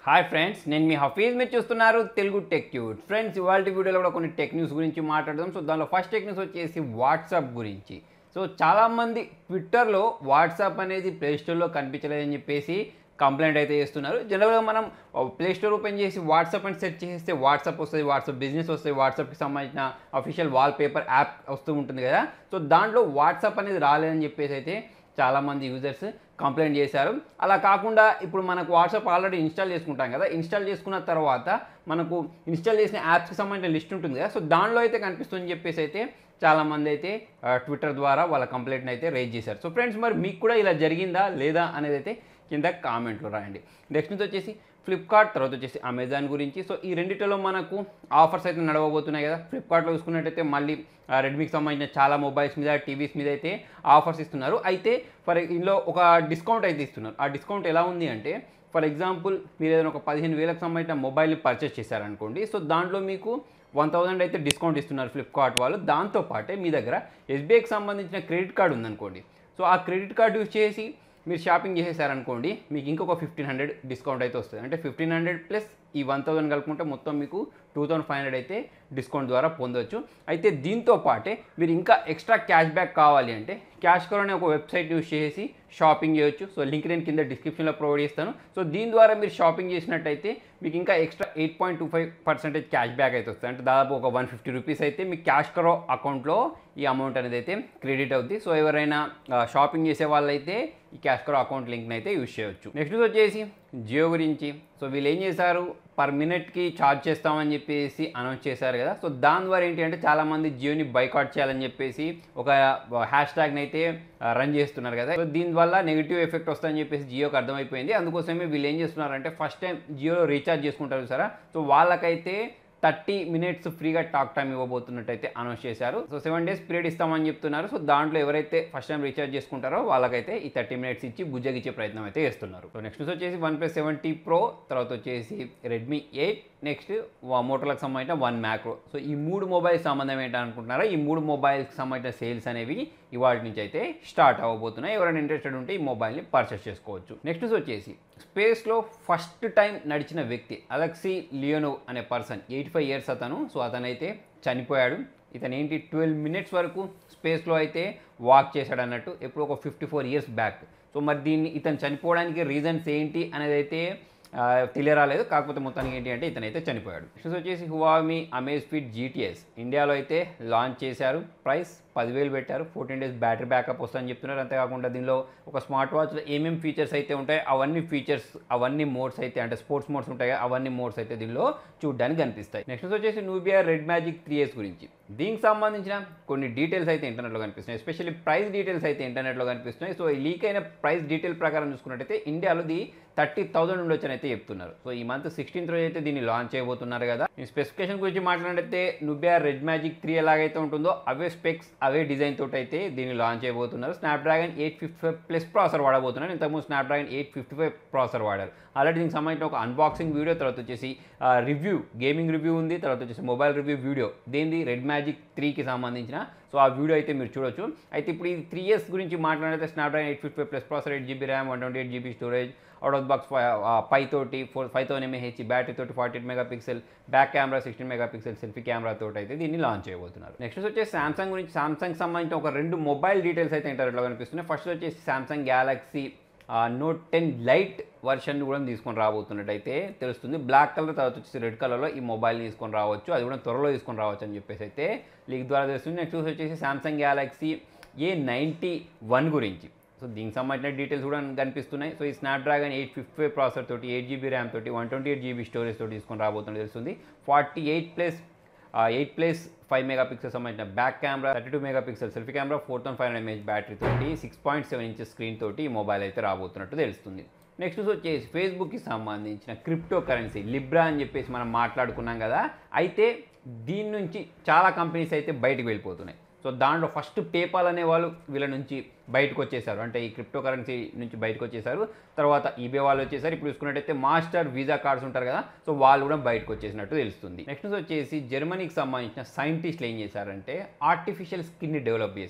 hi friends నేను మీ హఫీజ్ మీరు చూస్తున్నారు తెలుగు టెక్ ట్యూట్ ఫ్రెండ్స్ ఇవాళ వీడియోలో కూడా కొన్ని టెక్ న్యూస్ గురించి మాట్లాడదాం సో దానిలో ఫస్ట్ టెక్ న్యూస్ వచ్చేసి వాట్సాప్ గురించి సో చాలామంది ట్విట్టర్లో వాట్సాప్ అనేది ప్లే స్టోర్లో కనిపించలేదని చెప్పేసి కంప్లైంట్ అయితే చేస్తున్నారు జనరల్గా మనం ప్లే స్టోర్ ఓపెన్ చేసి వాట్సాప్ అని సెర్చ్ చేస్తే వాట్సాప్ వస్తుంది వాట్సాప్ బిజినెస్ వస్తుంది వాట్సాప్కి సంబంధించిన అఫీషియల్ వాల్ పేపర్ యాప్ వస్తూ ఉంటుంది కదా సో దాంట్లో వాట్సాప్ అనేది రాలేదని చెప్పేసి అయితే చాలామంది యూజర్స్ కంప్లైంట్ చేశారు అలా కాకుండా ఇప్పుడు మనకు వాట్సాప్ ఆల్రెడీ ఇన్స్టాల్ చేసుకుంటాం కదా ఇన్స్టాల్ చేసుకున్న తర్వాత మనకు ఇన్స్టాల్ చేసిన యాప్స్కి సంబంధించిన లిస్ట్ ఉంటుంది కదా సో దానిలో అయితే కనిపిస్తుందని చెప్పేసి అయితే చాలామంది అయితే ఆ, ట్విట్టర్ ద్వారా వాళ్ళ కంప్లైంట్ని అయితే రేజ్ చేశారు సో ఫ్రెండ్స్ మరి మీకు కూడా ఇలా జరిగిందా లేదా అనేది అయితే కింద కామెంట్లో రాయండి నెక్స్ట్ నుంచి వచ్చేసి ఫ్లిప్కార్ట్ తర్వాత వచ్చేసి అమెజాన్ గురించి సో ఈ రెండిటిలో మనకు ఆఫర్స్ అయితే నడవబోతున్నాయి కదా ఫ్లిప్కార్ట్లో చూసుకున్నట్టయితే మళ్ళీ ఆ, రెడ్మీకి సంబంధించిన చాలా మొబైల్స్ మీద టీవీస్ మీద అయితే ఆఫర్స్ ఇస్తున్నారు అయితే ఫర్ ఇందులో ఒక డిస్కౌంట్ అయితే ఇస్తున్నారు ఆ డిస్కౌంట్ ఎలా ఉంది అంటే ఫర్ ఎగ్జాంపుల్ మీరు ఏదైనా ఒక పదిహేను వేలకు సంబంధించిన మొబైల్ని పర్చేస్ చేశారనుకోండి సో దాంట్లో మీకు వన్ థౌసండ్ అయితే డిస్కౌంట్ ఇస్తున్నారు ఫ్లిప్కార్ట్ వాళ్ళు దాంతో పాటే మీ దగ్గర ఎస్బీఐకి సంబంధించిన క్రెడిట్ కార్డు ఉందనుకోండి సో ఆ క్రెడిట్ కార్డు యూజ్ చేసి మీరు షాపింగ్ చేసేసారనుకోండి మీకు ఇంకొక ఫిఫ్టీన్ హండ్రెడ్ డిస్కౌంట్ అయితే వస్తుంది అంటే ఫిఫ్టీన్ హండ్రెడ్ ప్లస్ ఈ వన్ థౌసండ్ కలుపుకుంటే మొత్తం మీకు టూ థౌసండ్ ఫైవ్ హండ్రెడ్ అయితే డిస్కౌంట్ ద్వారా పొందొచ్చు అయితే దీంతో పాటే మీరు ఇంకా ఎక్స్ట్రా క్యాష్ బ్యాక్ కావాలి అంటే క్యాష్ కరో అనే ఒక వెబ్సైట్ యూస్ చేసి షాపింగ్ చేయొచ్చు సో లింక్ నేను కింద డిస్క్రిప్షన్లో ప్రొవైడ్ చేస్తాను సో దీని ద్వారా మీరు షాపింగ్ చేసినట్టయితే మీకు ఇంకా extra eight point two five percentage cash back అయితే వస్తుంది అంటే దాదాపు ఒక వన్ ఫిఫ్టీ రూపీస్ అయితే మీ క్యాష్ కరో అకౌంట్లో ఈ అమౌంట్ అనేది అయితే క్రెడిట్ అవుద్ది సో ఎవరైనా షాపింగ్ చేసే వాళ్ళైతే ఈ క్యాష్ కరో అకౌంట్ లింక్ని అయితే యూజ్ చేయొచ్చు నెక్స్ట్ వచ్చేసి జియో గురించి సో వీళ్ళు ఏం చేశారు పర్ మినిట్కి ఛార్జ్ చేస్తామని చెప్పేసి అనౌన్స్ చేశారు కదా సో దాని ద్వారా ఏంటి అంటే చాలామంది జియోని బైకాట్ చేయాలని చెప్పేసి ఒక హ్యాష్ ట్యాగ్ని అయితే రన్ చేస్తున్నారు కదా సో దీనివల్ల నెగిటివ్ ఎఫెక్ట్ వస్తుందని చెప్పేసి జియోకి అర్థమైపోయింది అందుకోసమే వీళ్ళు ఏం చేస్తున్నారంటే ఫస్ట్ టైం జియోలో రీఛార్జ్ చేసుకుంటారు సరే సో వాళ్ళకైతే థర్టీ మినిట్స్ ఫ్రీగా టాక్ టైం ఇవ్వబోతున్నట్టయితే అనౌన్స్ చేశారు సో సెవెన్ డేస్ పీరియడ్ ఇస్తామని చెప్తున్నారు సో దాంట్లో ఎవరైతే ఫస్ట్ టైం రీఛార్జ్ చేసుకుంటారో వాళ్ళకైతే ఈ థర్టీ మినిట్స్ ఇచ్చి బుజ్జగిచ్చే ప్రయత్నం అయితే చేస్తున్నారు సో నెక్స్ట్ వచ్చేసి వన్ ప్లస్ సెవెంటీ ప్రో తర్వాత వచ్చేసి రెడ్మీ ఎయిట్ నెక్స్ట్ మోటర్లకు సంబంధించిన వన్ మ్యాక్రో సో ఈ మూడు మొబైల్స్ సంబంధం ఏంటనుకుంటున్నారా ఈ మూడు మొబైల్స్కి సంబంధించిన సేల్స్ అనేవి ఇవాటి నుంచి అయితే స్టార్ట్ అవ్వబోతున్నాయి ఎవరైనా ఇంట్రెస్టెడ్ ఉంటే ఈ మొబైల్ని పర్చేస్ చేసుకోవచ్చు నెక్స్ట్ వచ్చేసి స్పేస్లో ఫస్ట్ టైం నడిచిన వ్యక్తి అలెక్సీ లియోనో అనే పర్సన్ ఎయిటీ ఫైవ్ ఇయర్స్ అతను సో అతనైతే చనిపోయాడు ఇతను ఏంటి ట్వెల్వ్ మినిట్స్ వరకు స్పేస్లో అయితే వాక్ చేశాడు అన్నట్టు ఎప్పుడు ఒక fifty four years back so మరి దీన్ని ఇతను చనిపోవడానికి రీజన్స్ ఏంటి అనేది అయితే ఆ, తెలియరాలేదు కాకపోతే మొత్తానికి ఏంటి అంటే ఇతనైతే చనిపోయాడు నెక్స్ట్ వచ్చేసి హువామి అమేజ్ ఫిట్ జీటీఎస్ ఇండియాలో అయితే లాంచ్ చేశారు ప్రైస్ పదివేలు పెట్టారు ఫోర్టీన్ డేస్ బ్యాటరీ బ్యాకప్ వస్తుందని చెప్తున్నారు అంతేకాకుండా దీనిలో ఒక స్మార్ట్ వాచ్లో ఏమేమి ఫీచర్స్ అయితే ఉంటాయో అవన్నీ ఫీచర్స్ అవన్నీ మోడ్స్ అయితే అంటే స్పోర్ట్స్ మోడ్స్ ఉంటాయి కదా, అవన్నీ మోడ్స్ అయితే దీనిలో చూడడానికి కనిపిస్తాయి నెక్స్ట్ వచ్చేసి Nubia Red Magic three S గురించి దీనికి సంబంధించిన కొన్ని డీటెయిల్స్ అయితే ఇంటర్నెట్లో కనిపిస్తున్నాయి ఎస్పెషల్లీ ప్రైస్ డీటెయిల్స్ అయితే ఇంటర్నెట్లో కనిపిస్తున్నాయి సో ఈ లీక్ అయిన ప్రైస్ డీటెయిల్ ప్రకారం చూసుకున్నట్టయితే ఇండియాలో ది థర్టీ థౌసండ్ ఉండొచ్చు అని అయితే చెప్తున్నారు సో ఈ మంత్ సిక్స్టీన్త్ రోజు అయితే దీన్ని లాంచ్ చేయబోతున్నారు కదా ఈ స్పెసిఫికేషన్ గురించి మాట్లాడితే నుబియా రెడ్ మ్యాజిక్ త్రీ ఎలాగైతే ఉంటుందో అవే స్పెక్స్ అవే డిజైన్ తోటి అయితే దీన్ని లాంచ్ చేయబోతున్నారు Snapdragon eight fifty five plus processor వాడబోతున్నారు ఇంతకుముందు Snapdragon eight fifty five processor వాడారు ఆల్రెడీ దీనికి సంబంధించిన ఒక అన్బాక్సింగ్ వీడియో తర్వాత వచ్చేసి రివ్యూ గేమింగ్ రివ్యూ ఉంది తర్వాత వచ్చేసి మొబైల్ రివ్యూ వీడియో దేనిది రెడ్ మ్యాజిక్ త్రీకి సంబంధించిన సో ఆ వీడియో అయితే మీరు చూడొచ్చు అయితే ఇప్పుడు ఈ త్రీ ఇయర్స్ గురించి మాట్లాడితే Snapdragon eight fifty five plus processor eight GB RAM one twenty eight GB storage out of box పై తోటి four five thousand mAh battery తోటి forty eight megapixel back camera sixteen megapixel selfie camera తోటి అయితే దీన్ని launch చేయబోతున్నారు next వచ్చేసి Samsung గురించి Samsung సంబంధించిన ఒక రెండు మొబైల్ డీటెయిల్స్ అయితే ఇంటర్నెట్లో కనిపిస్తున్నాయి ఫస్ట్ వచ్చేసి Samsung Galaxy Note ten lite version కూడా తీసుకొని రాబోతున్నట్టయితే తెలుస్తుంది బ్లాక్ కలర్ తర్వాత వచ్చేసి రెడ్ కలర్లో ఈ మొబైల్ని తీసుకొని రావచ్చు అది కూడా త్వరలో తీసుకొని రావచ్చు అని చెప్పేసి అయితే లీక్ ద్వారా తెలుస్తుంది నెక్స్ట్ వచ్చేసి Samsung Galaxy A ninety one గురించి సో దీనికి సంబంధించిన డీటెయిల్స్ కూడా కనిపిస్తున్నాయి సో ఈ Snapdragon eight fifty five processor తోటి ఎయిట్ జీబీ ర్యామ్ తోటి one twenty eight GB storage తోటి తీసుకొని రాబోతున్నట్టు తెలుస్తుంది forty eight plus eight plus five megapixel సంబంధించిన back camera thirty two megapixel selfie camera four thousand five hundred mAh battery తోటి six point seven inches screen తోటి ఈ mobile అయితే రాబోతున్నట్టు తెలుస్తుంది నెక్స్ట్ వచ్చేసి ఫేస్బుక్కి సంబంధించిన క్రిప్టో కరెన్సీ లిబ్రా అని చెప్పేసి మనం మాట్లాడుకున్నాం కదా అయితే దీని నుంచి చాలా కంపెనీస్ అయితే బయటకు వెళ్ళిపోతున్నాయి సో దాంట్లో ఫస్ట్ పేపాల్ అనే వాళ్ళు వీళ్ళ నుంచి బయటకు వచ్చేసారు అంటే ఈ క్రిప్టో కరెన్సీ నుంచి బయటకు వచ్చేసారు తర్వాత ఈబే వాళ్ళు వచ్చేసారు ఇప్పుడు చూసుకున్నట్టయితే మాస్టర్ వీసా కార్డ్స్ ఉంటారు కదా సో వాళ్ళు కూడా బయటకు వచ్చేసినట్టు తెలుస్తుంది నెక్స్ట్ వచ్చేసి జర్మనీకి సంబంధించిన సైంటిస్టులు ఏం చేశారంటే ఆర్టిఫిషియల్ స్కిన్ని డెవలప్ చేశారు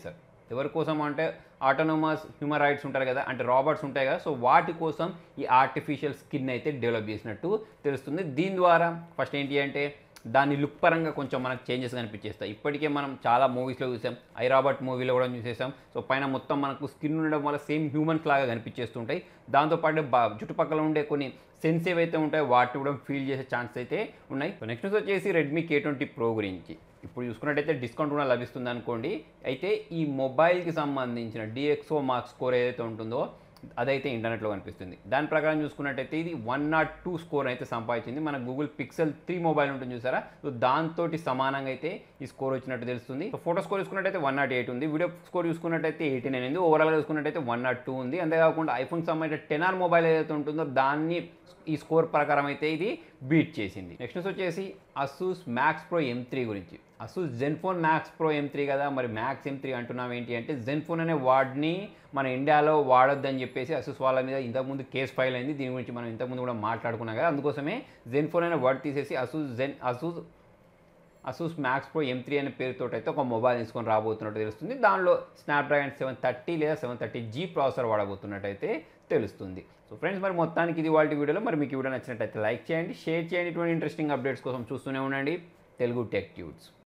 ఎవరి కోసం అంటే ఆటోనమస్ హ్యూమన్ రైట్స్ ఉంటారు కదా అంటే రాబర్ట్స్ ఉంటాయి కదా సో వాటి కోసం ఈ ఆర్టిఫిషియల్ స్కిన్ అయితే డెవలప్ చేసినట్టు తెలుస్తుంది దీని ద్వారా ఫస్ట్ ఏంటి అంటే దాని లుక్ పరంగా కొంచెం మనకు చేంజెస్ కనిపించేస్తాయి ఇప్పటికే మనం చాలా మూవీస్లో చూసాం ఐ రాబర్ట్ మూవీలో కూడా చూసేసాం సో పైన మొత్తం మనకు స్కిన్ ఉండడం వల్ల సేమ్ హ్యూమన్స్ లాగా కనిపించేస్తుంటాయి దాంతోపాటు బా చుట్టుపక్కల ఉండే కొన్ని సెన్స్ ఏవైతే ఉంటాయో వాటిని కూడా ఫీల్ చేసే ఛాన్స్ అయితే ఉన్నాయి సో నెక్స్ట్ వచ్చేసి రెడ్మీ కే ట్వంటీ ప్రో గురించి ఇప్పుడు చూసుకున్నట్టయితే డిస్కౌంట్ కూడా లభిస్తుంది అనుకోండి అయితే ఈ మొబైల్కి సంబంధించిన డిఎక్సో మార్క్ స్కోర్ ఏదైతే ఉంటుందో అదైతే ఇంటర్నెట్లో కనిపిస్తుంది దాని ప్రకారం చూసుకున్నట్టయితే ఇది వన్ నాట్ టూ స్కోర్ అయితే సంపాదించింది మన గూగుల్ పిక్సెల్ త్రీ మొబైల్ ఉంటుంది చూసారా సో దాంతో సమానంగా అయితే ఈ స్కోర్ వచ్చినట్టు తెలుస్తుంది సో ఫోటో స్కోర్ చూసుకున్నట్టయితే వన్ నాట్ ఎయిట్ ఉంది వీడియో స్కోర్ చూసుకున్నట్టయితే ఎయిటీ నైన్ ఉంది ఓవరాల్గా చూసుకున్నట్టయితే వన్ నాట్ టూ ఉంది అంతేకాకుండా ఐఫోన్ సంబంధించిన టెన్ ఆర్ మొబైల్ ఏదైతే ఉంటుందో దాన్ని ఈ స్కోర్ ప్రకారం అయితే ఇది బీట్ చేసింది నెక్స్ట్ వచ్చేసి Asus Max Pro M three గురించి Asus ZenFone Max Pro M three కదా మరి మ్యాక్స్ ఎం త్రీ అంటున్నాం ఏంటి అంటే జెన్ఫోన్ అనే వాడిని మన ఇండియాలో వాడొద్దని చెప్పేసి అసూస్ వాళ్ళ మీద ఇంతకుముందు కేసు ఫైల్ అయింది దీని గురించి మనం ఇంతకుముందు కూడా మాట్లాడుకున్నాం కదా అందుకోసమే జెన్ఫోన్ అనే వర్డ్ తీసేసి Asus Zen Asus Asus Max Pro M three అనే పేరుతో అయితే ఒక మొబైల్ తీసుకొని రాబోతున్నట్టు తెలుస్తుంది దానిలో స్నాప్డ్రాగన్ సెవెన్ థర్టీ లేదా సెవెన్ థర్టీ జీ ప్రాసెసర్ వాడబోతున్నట్టయితే తెలుస్తుంది సో ఫ్రెండ్స్ మరి మొత్తానికి ఇది వాళ్ళ వీడియోలో మరి మీకు ఈ వీడియో నచ్చినట్టయితే లైక్ చేయండి షేర్ చేయండి ఇటువంటి ఇంట్రెస్టింగ్ అప్డేట్స్ కోసం చూస్తూనే ఉండండి తెలుగు టెక్ ట్యూట్స్